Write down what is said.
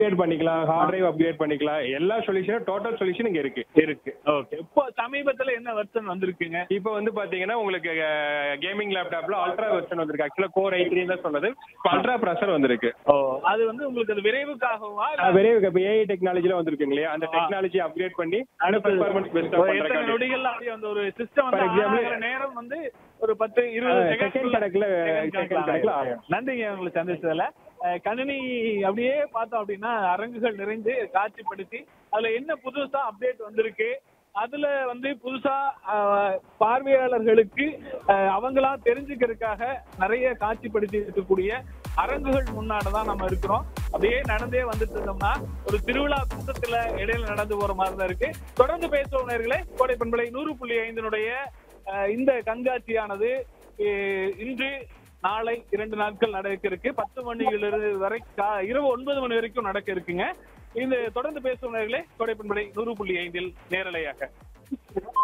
Upgrade பண்ணிக்கலாம் hard drive upgrade பண்ணிக்கலாம் எல்லா சொல்யூஷனும் டோட்டல் சொல்யூஷன் இங்க இருக்கு இருக்கு ஓகே இப்போ சமீபத்துல என்ன வெர்ஷன் வந்திருக்குங்க இப்போ வந்து பாத்தீங்கன்னா உங்களுக்கு கேமிங் லேப்டாப்ல அல்ட்ரா வெர்ஷன் வந்திருக்கு ஆக்சுவலா கோர் ஐ த்ரீ தான் சொன்னது இப்போ அல்ட்ரா ப்ரெஷர் வந்திருக்கு ஓ அது வந்து உங்களுக்கு அது விரைவுக்காகவா இல்ல அஹ் வெறும் இப்போ ஏஐ டெக்னாலஜில வந்திருக்குங்க இல்லையா அந்த டெக்னாலஜி அப்கிரேட் பண்ணி அந்த பெர்ஃபார்மன்ஸ் பெஸ்டா ஒரு எத்தனை பண்றதுக்காண்டி நொடிகள்ல அப்படியே அந்த ஒரு சிஸ்டம் வந்து For example- ஆகிற நேரம் வந்து ஒரு பத்து இருபது ஆ, செகண்ட் second கணக்குல, second கணக்குல ஆகும். நன்றிங்க உங்களை சந்திச்சதுல அஹ், கணினி அப்படியே பார்த்தோம் அப்படின்னா அரங்குகள் நிறைந்து காட்சிப்படுத்தி அதுல என்ன புதுசா அப்டேட் வந்திருக்கு அதுல வந்து புதுசா அஹ், பார்வையாளர்களுக்கு அஹ், அவங்களா தெரிஞ்சுக்கிறதுக்காக நிறைய காட்சிப்படுத்தி இருக்கக்கூடிய அரங்குகள் முன்னாடி தான் நம்ம இருக்கிறோம் அப்படியே நடந்தே வந்துட்டு இருந்தோம்னா ஒரு திருவிழா கூட்டத்துல இடையில நடந்து போற மாதிரி தான் இருக்கு தொடர்ந்து பேசுவோம் நேர்களே கோடை பண்பலை நூறு புள்ளி ஐந்தினுடைய அஹ், இந்த கண்காட்சியானது அஹ், இன்று நாளை இரண்டு நாட்கள் நடக்க இருக்கு பத்து மணியிலிருந்து வரை கா- இரவு ஒன்பது மணி வரைக்கும் நடக்க இருக்குங்க இந்த தொடர்ந்து பேசுவோம் நேர்களே கோடை பண்பலை நூறு புள்ளி ஐந்தில் நேரலையாக